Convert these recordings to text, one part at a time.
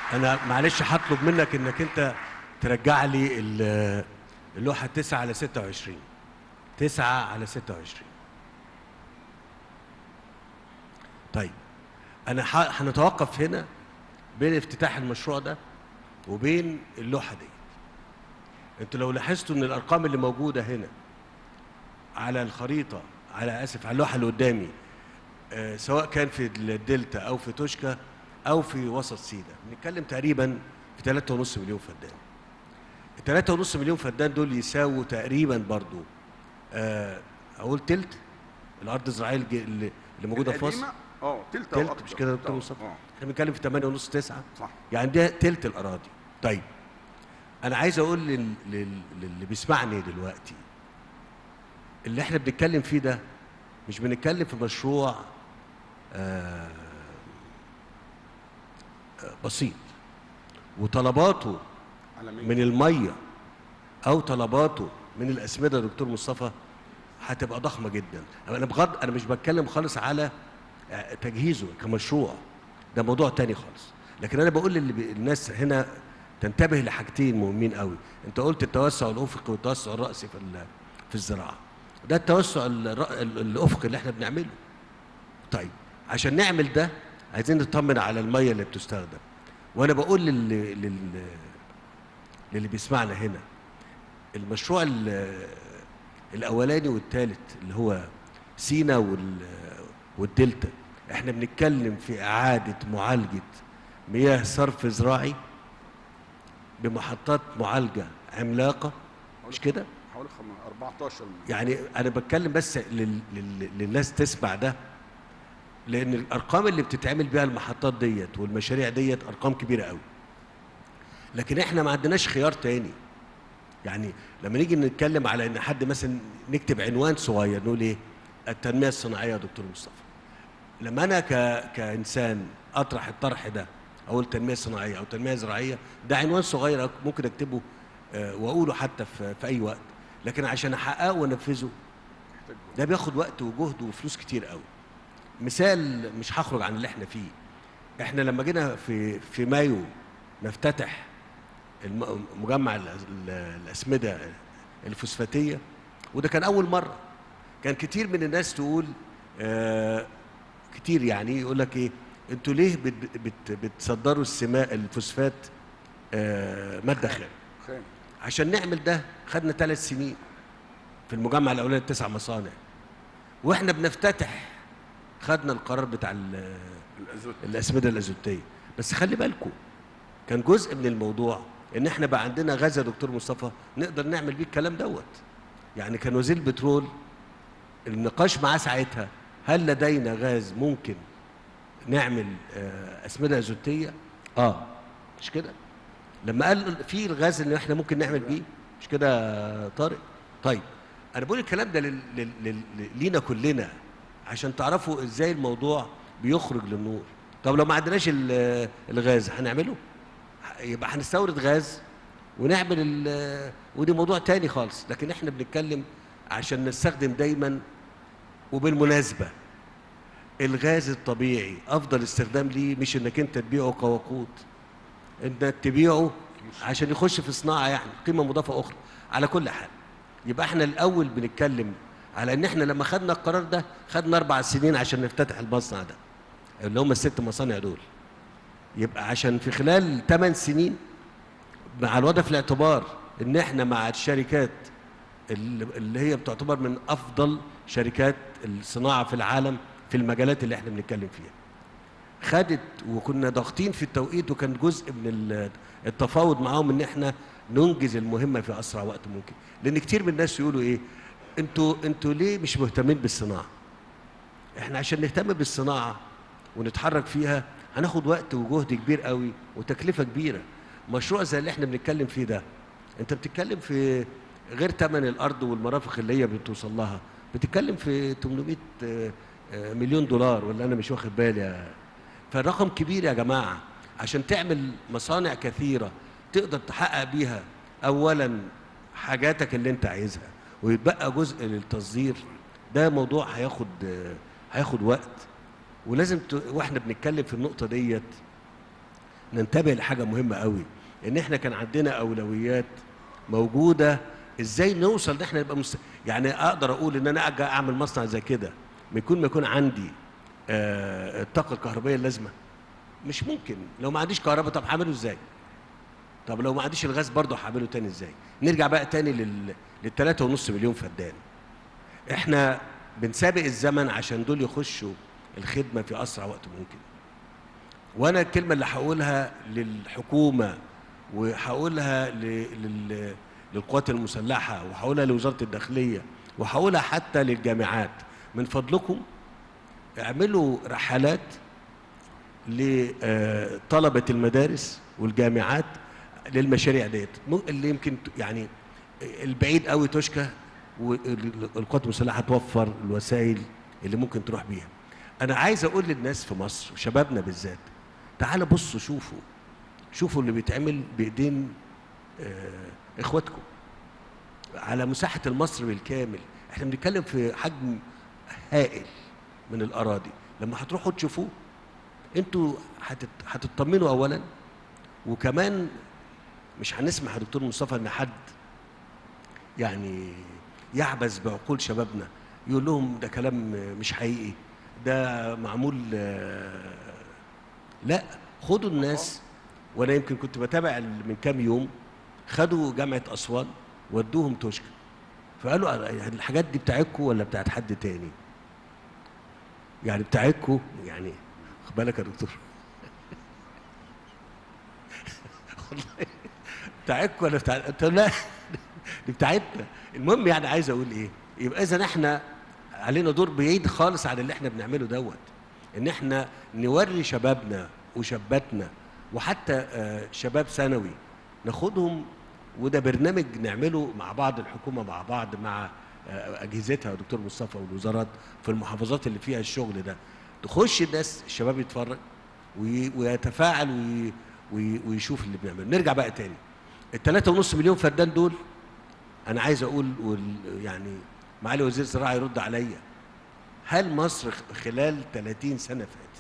انا معلش هطلب منك انك انت ترجع لي ال- اللوحه 9 على 26 9 على 26 طيب انا ح- هنتوقف هنا بين افتتاح المشروع ده وبين اللوحه دي انتوا لو لاحظتوا ان الارقام اللي موجوده هنا على الخريطه على اسف على اللوحه اللي قدامي آه، سواء كان في الدلتا او في توشكا او في وسط سينا بنتكلم تقريبا في 3.5 مليون فدان ال 3.5 مليون فدان دول يساووا تقريبا برضو آه، اقول تلت الارض الزراعيه الج- اللي اللي موجوده في مصر القديمة، اه تلت أو تلت أكتر. مش كده يا دكتور آه، مصطفى اه احنا بنتكلم في 8 ونص 9 صح يعني ده تلت الاراضي طيب انا عايز اقول لل... لل... للي بيسمعني دلوقتي اللي احنا بنتكلم فيه ده مش بنتكلم في مشروع آه آه، بسيط وطلباته عالمية من الميه او طلباته من الاسمده يا دكتور مصطفى هتبقى ضخمه جدا انا بغض انا مش بتكلم خالص على آه، تجهيزه كمشروع ده موضوع تاني خالص لكن انا بقول للي بي- الناس هنا تنتبه لحاجتين مهمين قوي انت قلت التوسع الافقي والتوسع الراسي في ال- في الزراعه ده التوسع الر- ال- الافقي اللي احنا بنعمله طيب عشان نعمل ده عايزين نطمن على الميه اللي بتستخدم وانا بقول لل... لل... للي بيسمعنا هنا المشروع ال- الاولاني والثالث اللي هو سينا وال... والدلتا احنا بنتكلم في اعاده معالجه مياه صرف زراعي بمحطات معالجه عملاقه مش كده حوالي خم- 14 مليون يعني انا بتكلم بس لل... لل... للناس تسمع ده لان الارقام اللي بتتعمل بيها المحطات ديت والمشاريع ديت ارقام كبيره قوي لكن احنا ما عندناش خيار تاني يعني لما نيجي نتكلم على ان حد مثلا نكتب عنوان صغير نقول ايه التنميه الصناعيه يا دكتور مصطفى لما انا ك... كانسان اطرح الطرح ده اقول تنميه صناعيه او تنميه زراعيه ده عنوان صغير ممكن اكتبه آه، واقوله حتى في, في اي وقت لكن عشان احققه وانفذه محتاج ده بياخد وقت وجهد وفلوس كتير قوي مثال مش هخرج عن اللي احنا فيه احنا لما جينا في في مايو نفتتح الم- مجمع ال- ال- الاسمده الفوسفاتيه وده كان اول مره كان كتير من الناس تقول آه كتير يعني يقول لك ايه انتوا ليه بت بت بتصدروا السماء الفوسفات آه ماده خام خام عشان نعمل ده خدنا ثلاث سنين في المجمع الاولاني تسع مصانع واحنا بنفتتح خدنا القرار بتاع ال- الازوت الاسمده الازوتيه بس خلي بالكم كان جزء من الموضوع ان احنا بقى عندنا غاز يا دكتور مصطفى نقدر نعمل بيه الكلام دوت يعني كان وزير البترول النقاش معاه ساعتها هل لدينا غاز ممكن نعمل آه، اسمده ازوتيه اه مش كده لما قال في الغاز اللي احنا ممكن نعمل بيه مش كده يا طارق طيب انا بقول الكلام ده لل... لل... لل... لينا كلنا عشان تعرفوا ازاي الموضوع بيخرج للنور طب لو ما عندناش ال- الغاز هنعمله يبقى هنستورد غاز ونعمل ال- ودي موضوع تاني خالص لكن احنا بنتكلم عشان نستخدم دايما وبالمناسبه الغاز الطبيعي افضل استخدام ليه مش انك انت تبيعه كوقود انك تبيعه عشان يخش في صناعه يعني قيمه مضافه اخرى على كل حال يبقى احنا الاول بنتكلم على ان احنا لما خدنا القرار ده خدنا اربع سنين عشان نفتتح المصنع ده اللي هم الست مصانع دول يبقى عشان في خلال 8 سنين مع الوضع في الاعتبار ان احنا مع الشركات اللي اللي هي بتعتبر من افضل شركات الصناعه في العالم في المجالات اللي احنا بنتكلم فيها خدت وكنا ضاغطين في التوقيت وكان جزء من ال- التفاوض معاهم ان احنا ننجز المهمه في اسرع وقت ممكن لان كتير من الناس يقولوا ايه انتوا انتوا ليه مش مهتمين بالصناعه احنا عشان نهتم بالصناعه ونتحرك فيها هناخد وقت وجهد كبير قوي وتكلفه كبيره مشروع زي اللي احنا بنتكلم فيه ده انت بتتكلم في غير ثمن الارض والمرافق اللي هي بتوصل لها بتتكلم في 800 آه، آه، مليون دولار ولا انا مش واخد بالي يا- فالرقم كبير يا جماعه عشان تعمل مصانع كثيره تقدر تحقق بيها اولا حاجاتك اللي انت عايزها ويتبقى جزء للتصدير ده موضوع هياخد آه، هياخد وقت ولازم ت... واحنا بنتكلم في النقطه ديت ننتبه لحاجه مهمه قوي ان احنا كان عندنا اولويات موجوده ازاي نوصل ان احنا نبقى مست... يعني اقدر اقول ان انا اجي اعمل مصنع زي كده من يكون ما يكون عندي آه الطاقه الكهربائيه اللازمه مش ممكن لو ما عنديش كهرباء طب هعمله ازاي طب لو ما عنديش الغاز برضه هعمله تاني ازاي نرجع بقى تاني لل للتلاتة ونص مليون فدان احنا بنسابق الزمن عشان دول يخشوا الخدمه في اسرع وقت ممكن وانا الكلمه اللي هقولها للحكومه وهقولها ل- لل- للقوات المسلحه وهقولها لوزاره الداخليه وهقولها حتى للجامعات من فضلكم اعملوا رحلات لطلبه المدارس والجامعات للمشاريع ديت مو- اللي يمكن ت- يعني البعيد قوي تشكى والقوات المسلحه توفر الوسائل اللي ممكن تروح بيها انا عايز اقول للناس في مصر وشبابنا بالذات تعالوا بصوا شوفوا شوفوا اللي بيتعمل بايدين آه، اخواتكم على مساحه المصر بالكامل احنا بنتكلم في حجم هائل من الاراضي لما هتروحوا تشوفوه انتوا هتت- هتطمنوا اولا وكمان مش هنسمح يا دكتور مصطفى ان حد يعني يعبث بعقول شبابنا يقول لهم ده كلام مش حقيقي ده معمول آه، لا خدوا الناس وانا يمكن كنت بتابع ال- من كام يوم خدوا جامعه اسوان ودوهم توشكا فقالوا يعني الحاجات دي بتاعتكم ولا بتاعت حد تاني يعني بتاعتكم يعني خد بالك يا دكتور والله بتاعتكم ولا بتاع قلت له لا دي بتاعتنا المهم يعني عايز اقول ايه يبقى اذا احنا علينا دور بعيد خالص عن اللي احنا بنعمله دوت ان احنا نوري شبابنا وشاباتنا وحتى آه، شباب ثانوي ناخدهم وده برنامج نعمله مع بعض الحكومه مع بعض مع آه، اجهزتها يا دكتور مصطفى والوزارات في المحافظات اللي فيها الشغل ده تخش الناس الشباب يتفرج وي- ويتفاعل وي- وي- ويشوف اللي بنعمله نرجع بقى تاني الثلاثة ونص مليون فدان دول انا عايز اقول وال- يعني معالي وزير الزراعه يرد عليا هل مصر خ- خلال 30 سنه فاتت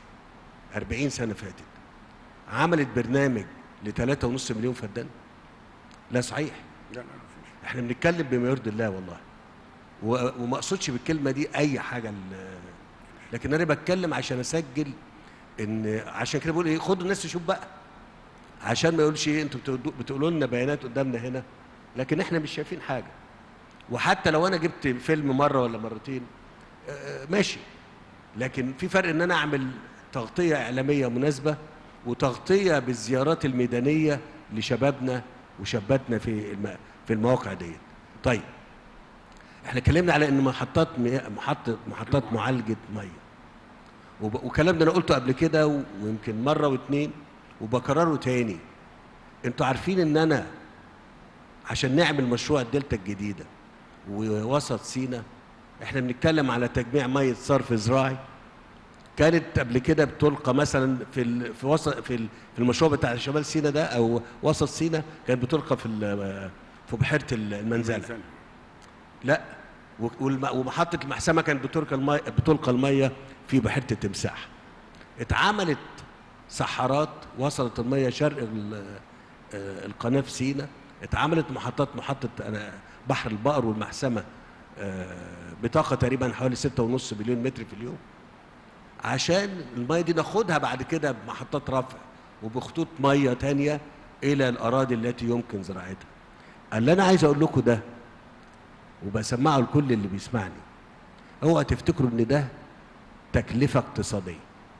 40 سنه فاتت عملت برنامج ل 3.5 مليون فدان لا صحيح لا لا مفيش احنا بنتكلم بما يرضي الله والله و- وما اقصدش بالكلمه دي اي حاجه ل- لكن انا بتكلم عشان اسجل ان عشان كده بقول ايه خدوا الناس تشوف بقى عشان ما يقولش ايه انتوا بتقولوا- بتقولوا لنا بيانات قدامنا هنا لكن احنا مش شايفين حاجه وحتى لو انا جبت فيلم مره ولا مرتين آه، ماشي لكن في فرق ان انا اعمل تغطيه اعلاميه مناسبه وتغطيه بالزيارات الميدانيه لشبابنا وشاباتنا في الم... في المواقع ديت طيب احنا اتكلمنا على ان محطات مياه محطه محطات معالجه ميه وب... وكلام ده انا قلته قبل كده و... ويمكن مره واتنين وبكرره تاني انتوا عارفين ان انا عشان نعمل مشروع الدلتا الجديده ووسط سينا احنا بنتكلم على تجميع ميه صرف زراعي كانت قبل كده بتلقى مثلا في ال... في وسط في ال... في المشروع بتاع شمال سينا ده او وسط سينا كانت بتلقى في ال... في بحيره المنزله ميزان. لا و- والم- ومحطة المحسمة كانت بتلقى المية بتلقى المية في بحيرة التمساح. اتعملت صحارات وصلت المية شرق ال- آه، القناة في سينا، اتعملت محطات محطة أنا- بحر البقر والمحسمة آه، بطاقة تقريبا حوالي ستة ونص مليون متر في اليوم. عشان المية دي ناخدها بعد كده بمحطات رفع وبخطوط مية تانية إلى الأراضي التي يمكن زراعتها. اللي أنا عايز أقول لكم ده وبسمعه لكل اللي بيسمعني اوعى تفتكروا ان ده تكلفه اقتصاديه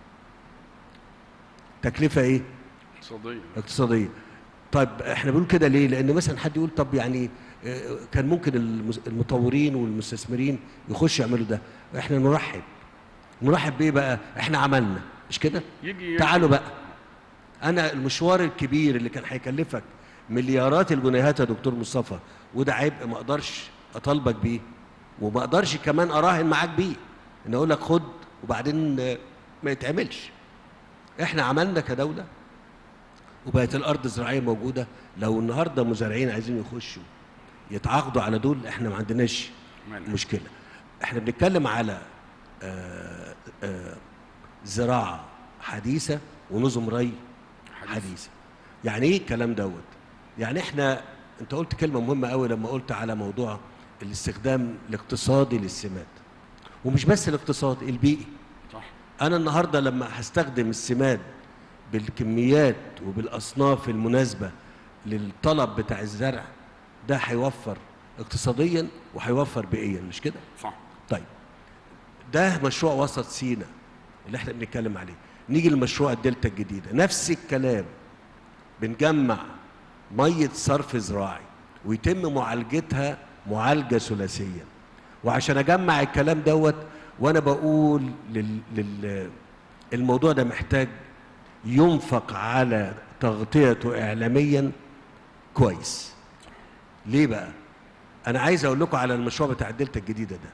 تكلفه ايه اقتصادية اقتصاديه طيب احنا بنقول كده ليه لان مثلا حد يقول طب يعني آه، كان ممكن المس- المطورين والمستثمرين يخشوا يعملوا ده احنا نرحب نرحب بايه بقى احنا عملنا مش كده يجي تعالوا بقى انا المشوار الكبير اللي كان هيكلفك مليارات الجنيهات يا دكتور مصطفى وده عبء ما اقدرش اطالبك بيه وما اقدرش كمان اراهن معاك بيه ان اقول لك خد وبعدين آه، ما يتعملش احنا عملنا كدوله وبقت الارض الزراعيه موجوده لو النهارده مزارعين عايزين يخشوا يتعاقدوا على دول احنا ما عندناش مانع. مشكله احنا بنتكلم على آه، آه، زراعه حديثه ونظم ري حديثه يعني ايه الكلام دوت يعني احنا انت قلت كلمه مهمه قوي لما قلت على موضوع الاستخدام الاقتصادي للسمات ومش بس الاقتصادي البيئي صح انا النهارده لما هستخدم السماد بالكميات وبالاصناف المناسبه للطلب بتاع الزرع ده هيوفر اقتصاديا وهيوفر بيئيا مش كده صح طيب ده مشروع وسط سينا اللي احنا بنتكلم عليه نيجي لمشروع الدلتا الجديده نفس الكلام بنجمع ميه صرف زراعي ويتم معالجتها معالجه ثلاثيه وعشان اجمع الكلام دوت وانا بقول لل... لل... الموضوع ده محتاج ينفق على تغطيته اعلاميا كويس ليه بقى انا عايز اقول لكم على المشروع بتاع الدلتا الجديده ده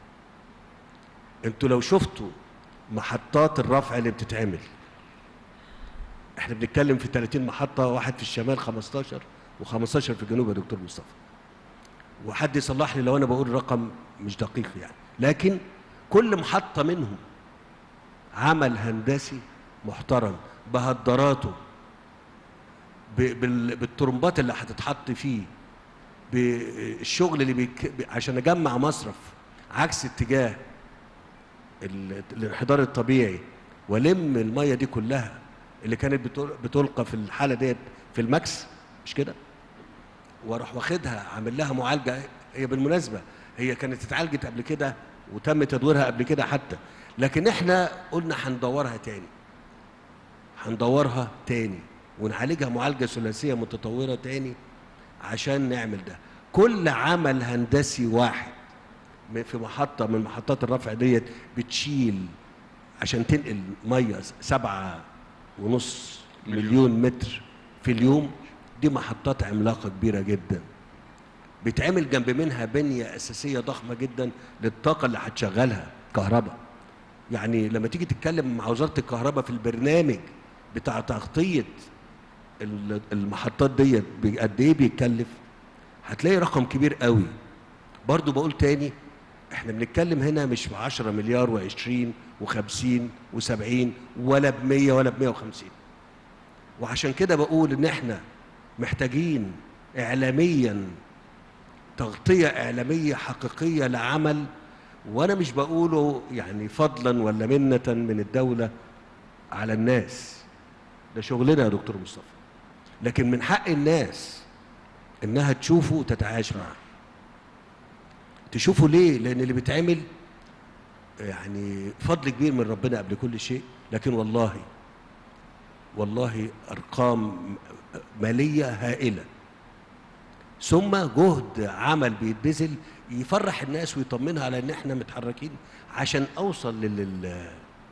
انتوا لو شفتوا محطات الرفع اللي بتتعمل احنا بنتكلم في 30 محطه واحد في الشمال 15 و15 في الجنوب يا دكتور مصطفى وحد يصلح لي لو انا بقول رقم مش دقيق يعني لكن كل محطه منهم عمل هندسي محترم بهدراته ب- بال- بالترمبات اللي هتتحط فيه بالشغل اللي بيك... عشان اجمع مصرف عكس اتجاه ال- الانحدار الطبيعي والم الميه دي كلها اللي كانت بتل- بتلقى في الحاله ديت في الماكس مش كده واروح واخدها عامل لها معالجه هي بالمناسبه هي كانت اتعالجت قبل كده وتم تدويرها قبل كده حتى لكن احنا قلنا هندورها تاني هندورها تاني ونعالجها معالجه ثلاثيه متطوره تاني عشان نعمل ده كل عمل هندسي واحد م- في محطه من محطات الرفع ديت بتشيل عشان تنقل ميه سبعة ونص مليون متر في اليوم دي محطات عملاقه كبيره جدا بيتعمل جنب منها بنيه اساسيه ضخمه جدا للطاقه اللي هتشغلها كهرباء يعني لما تيجي تتكلم مع وزاره الكهرباء في البرنامج بتاع تغطيه ال- المحطات ديت قد ايه بيتكلف هتلاقي رقم كبير قوي برضو بقول تاني احنا بنتكلم هنا مش ب 10 مليار و20 و50 و70 ولا ب 100 ولا ب 150 وعشان كده بقول ان احنا محتاجين اعلاميا تغطيه اعلاميه حقيقيه لعمل وانا مش بقوله يعني فضلا ولا منه من الدوله على الناس ده شغلنا يا دكتور مصطفى لكن من حق الناس انها تشوفه وتتعايش معه تشوفه ليه لان اللي بيتعمل يعني فضل كبير من ربنا قبل كل شيء لكن والله والله ارقام ماليه هائله ثم جهد عمل بيتبذل يفرح الناس ويطمنها على ان احنا متحركين عشان اوصل لل لل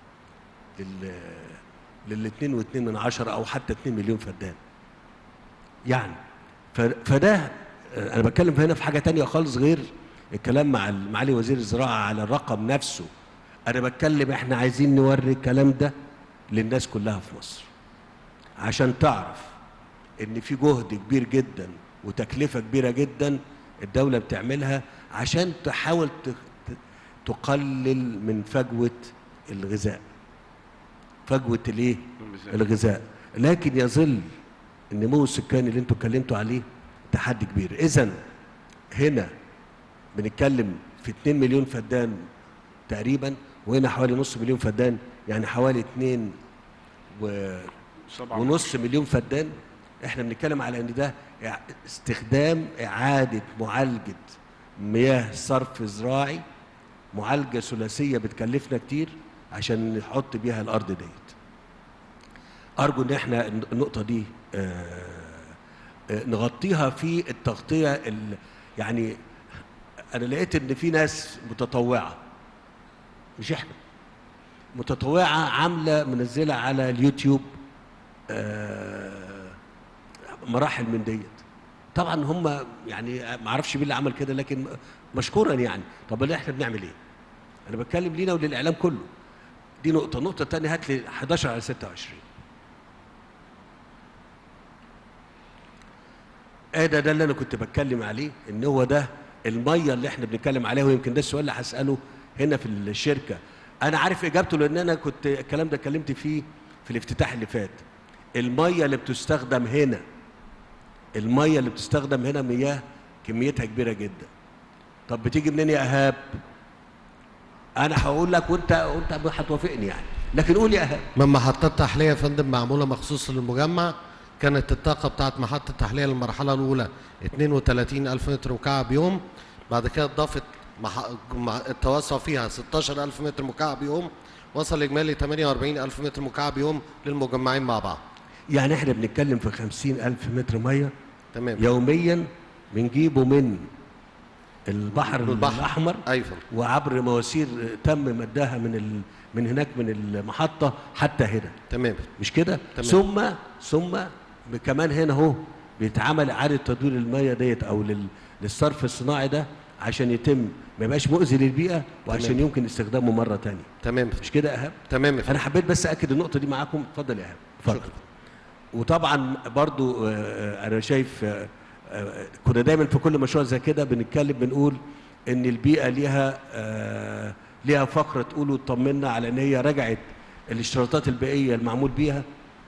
لل للاتنين واتنين من عشرة او حتى اتنين مليون فدان يعني ف- فده انا بتكلم هنا في حاجه تانية خالص غير الكلام مع ال- معالي وزير الزراعه على الرقم نفسه انا بتكلم احنا عايزين نوري الكلام ده للناس كلها في مصر عشان تعرف ان في جهد كبير جدا وتكلفه كبيره جدا الدوله بتعملها عشان تحاول ت- ت- تقلل من فجوه الغذاء فجوه الايه الغذاء. الغذاء لكن يظل النمو السكاني اللي انتوا اتكلمتوا عليه تحدي كبير اذا هنا بنتكلم في 2 مليون فدان تقريبا وهنا حوالي نص مليون فدان يعني حوالي 2 و سبعة ونص مليون فدان احنا بنتكلم على ان ده إع- استخدام اعاده معالجه مياه صرف زراعي معالجه ثلاثيه بتكلفنا كتير عشان نحط بيها الارض ديت ارجو ان احنا الن- النقطه دي آه، آه، نغطيها في التغطيه ال- يعني انا لقيت ان في ناس متطوعه مش احنا متطوعه عامله منزله على اليوتيوب آه، مراحل من ديت طبعا هم يعني ما اعرفش مين اللي عمل كده لكن مشكورا يعني طب اللي احنا بنعمل ايه انا بتكلم لينا وللاعلام كله دي نقطه النقطه الثانيه هات لي 11 على 26 اه ده ده اللي انا كنت بتكلم عليه ان هو ده الميه اللي احنا بنتكلم عليها ويمكن ده السؤال اللي هساله هنا في الشركه انا عارف اجابته لان انا كنت الكلام ده اتكلمت فيه في الافتتاح اللي فات الميه اللي بتستخدم هنا الميه اللي بتستخدم هنا مياه كميتها كبيره جدا طب بتيجي منين يا ايهاب انا هقول لك وانت وانت هتوافقني يعني لكن قول يا ايهاب من محطات تحلية يا فندم معمولة مخصوص للمجمع كانت الطاقة بتاعت محطة تحلية للمرحلة الأولى 32 ألف متر مكعب يوم بعد كده اتضافت مح... مع- التوسع فيها 16 ألف متر مكعب يوم وصل إجمالي 48 ألف متر مكعب يوم للمجمعين مع بعض يعني احنا بنتكلم في خمسين ألف متر مية تمام يوميا بنجيبه من البحر, البحر. الأحمر أيوة فندم. وعبر مواسير تم مدها من ال... من هناك من المحطة حتى هنا تمام مش كده تمام. ثم ثم كمان هنا اهو بيتعمل اعاده تدوير الميه ديت او لل... للصرف الصناعي ده عشان يتم ما يبقاش مؤذي للبيئه وعشان تمام. يمكن استخدامه مره تانية تمام مش كده يا ايهاب تمام يا فندم. انا حبيت بس اكد النقطه دي معاكم اتفضل يا ايهاب اتفضل شكرا. وطبعا برضو آه، انا شايف آه، آه، كنا دايما في كل مشروع زي كده بنتكلم بنقول ان البيئه ليها آه، ليها فقره تقولوا طمنا على ان هي رجعت الاشتراطات البيئيه المعمول بيها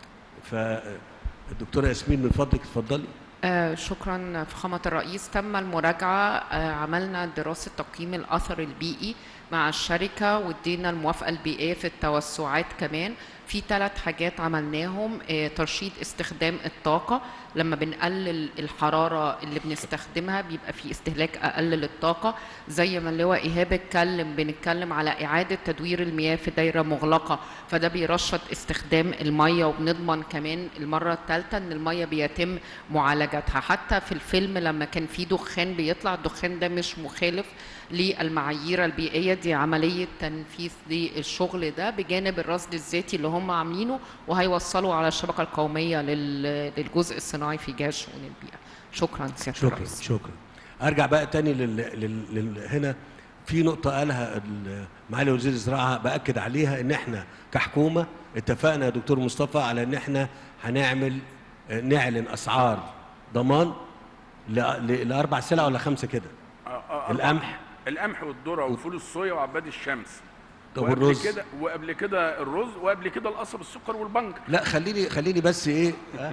فالدكتوره ياسمين من فضلك اتفضلي آه، شكرا فخامة الرئيس تم المراجعة آه، عملنا دراسة تقييم الأثر البيئي مع الشركة وادينا الموافقة البيئية في التوسعات كمان في ثلاث حاجات عملناهم آه، ترشيد استخدام الطاقة لما بنقلل الحرارة اللي بنستخدمها بيبقى في استهلاك أقل للطاقة زي ما اللواء إيهاب اتكلم بنتكلم على إعادة تدوير المياه في دايرة مغلقة فده بيرشد استخدام المية وبنضمن كمان المرة الثالثة إن المية بيتم معالجتها حتى في الفيلم لما كان في دخان بيطلع الدخان ده مش مخالف للمعايير البيئية دي عملية تنفيذ للشغل ده بجانب الرصد الذاتي اللي هم عاملينه وهيوصلوا على الشبكة القومية لل- للجزء الصناعي في جهاز شؤون البيئة شكرا سيادة شكرا الرئيس شكرا ارجع بقى تاني لل... لل... لل... هنا في نقطة قالها ال- معالي وزير الزراعة بأكد عليها إن إحنا كحكومة اتفقنا يا دكتور مصطفى على إن إحنا هنعمل آه، نعلن أسعار ضمان ل... ل... لأربع سلع ولا خمسة كده آه، آه، القمح القمح والذره وفول الصويا وعباد الشمس طب وقبل والرز؟ كده وقبل كده الرز وقبل كده القصب السكر والبنجر لا خليني خليني بس إيه آه،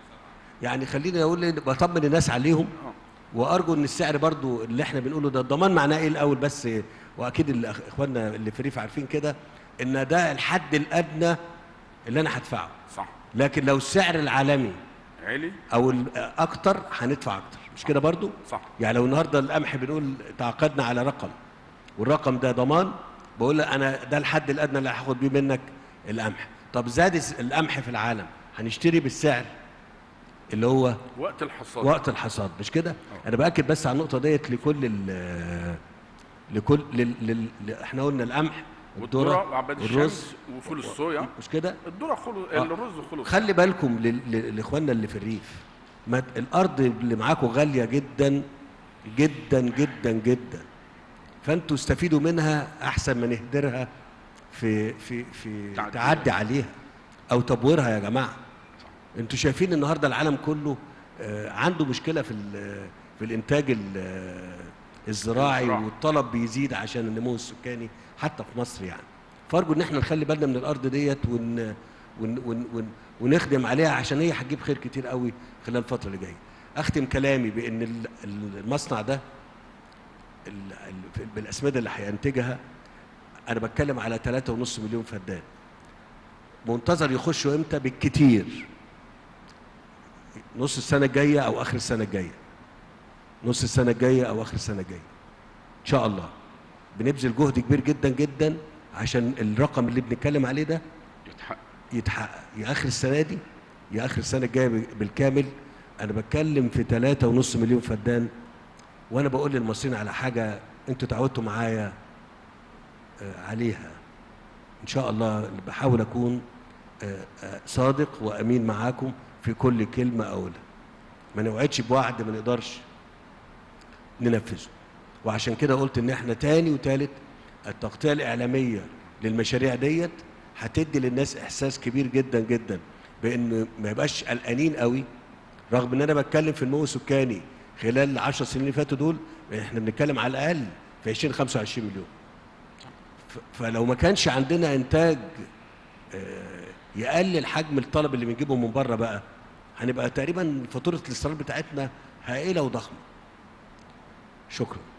يعني خليني أقول إن بطمن الناس عليهم آه. وارجو ان السعر برضو اللي احنا بنقوله ده الضمان معناه ايه الاول بس واكيد الأخ- اخواننا اللي في الريف عارفين كده ان ده الحد الادنى اللي انا هدفعه صح لكن لو السعر العالمي علي او الاكتر هندفع اكتر مش كده برضو صح يعني لو النهارده القمح بنقول تعاقدنا على رقم والرقم ده ضمان بقول لك انا ده الحد الادنى اللي هاخد بيه منك القمح طب زاد الس- القمح في العالم هنشتري بالسعر اللي هو وقت الحصاد وقت الحصاد مش كده انا باكد بس على النقطه ديت لكل ال لكل لل... لل... ل- احنا قلنا القمح والذره والذره وعباد والرز الشمس وفول الصويا مش كده الذره خلص آه. الرز خلص خلي بالكم لل- ل- لاخواننا اللي في الريف ما ت- الارض اللي معاكم غاليه جدا جدا جدا جدا فانتوا استفيدوا منها احسن ما نهدرها في في في تعدي. تعدي عليها او تبويرها يا جماعه انتوا شايفين النهارده العالم كله آه، عنده مشكله في ال- في الانتاج ال- الزراعي الزراعة. والطلب بيزيد عشان النمو السكاني حتى في مصر يعني فارجو ان احنا نخلي بالنا من الارض ديت ون ون ون ون ونخدم عليها عشان هي هتجيب خير كتير قوي خلال الفتره اللي جايه اختم كلامي بان ال- ال- المصنع ده ال- ال- بالاسمده اللي هينتجها انا بتكلم على 3.5 مليون فدان منتظر يخشوا امتى بالكتير نص السنه الجايه او اخر السنه الجايه نص السنه الجايه او اخر السنه الجايه ان شاء الله بنبذل جهد كبير جدا جدا عشان الرقم اللي بنتكلم عليه ده يتحقق يتحقق يا اخر السنه دي يا اخر السنه الجايه بالكامل انا بتكلم في ثلاثة ونص مليون فدان وانا بقول للمصريين على حاجه انتوا تعودتوا معايا آه، عليها ان شاء الله بحاول اكون آه، آه، صادق وامين معاكم في كل كلمه اقولها ما نوعدش بوعد ما نقدرش ننفذه وعشان كده قلت ان احنا تاني وتالت التغطيه الاعلاميه للمشاريع ديت هتدي للناس احساس كبير جدا جدا بان ما يبقاش قلقانين قوي رغم ان انا بتكلم في النمو السكاني خلال العشر سنين اللي فاتوا دول احنا بنتكلم على الاقل في 20 25 مليون ف- فلو ما كانش عندنا انتاج آه، يقلل حجم الطلب اللي بنجيبه من بره بقى هنبقى تقريبا فاتوره الاستيراد بتاعتنا هائله وضخمه شكرا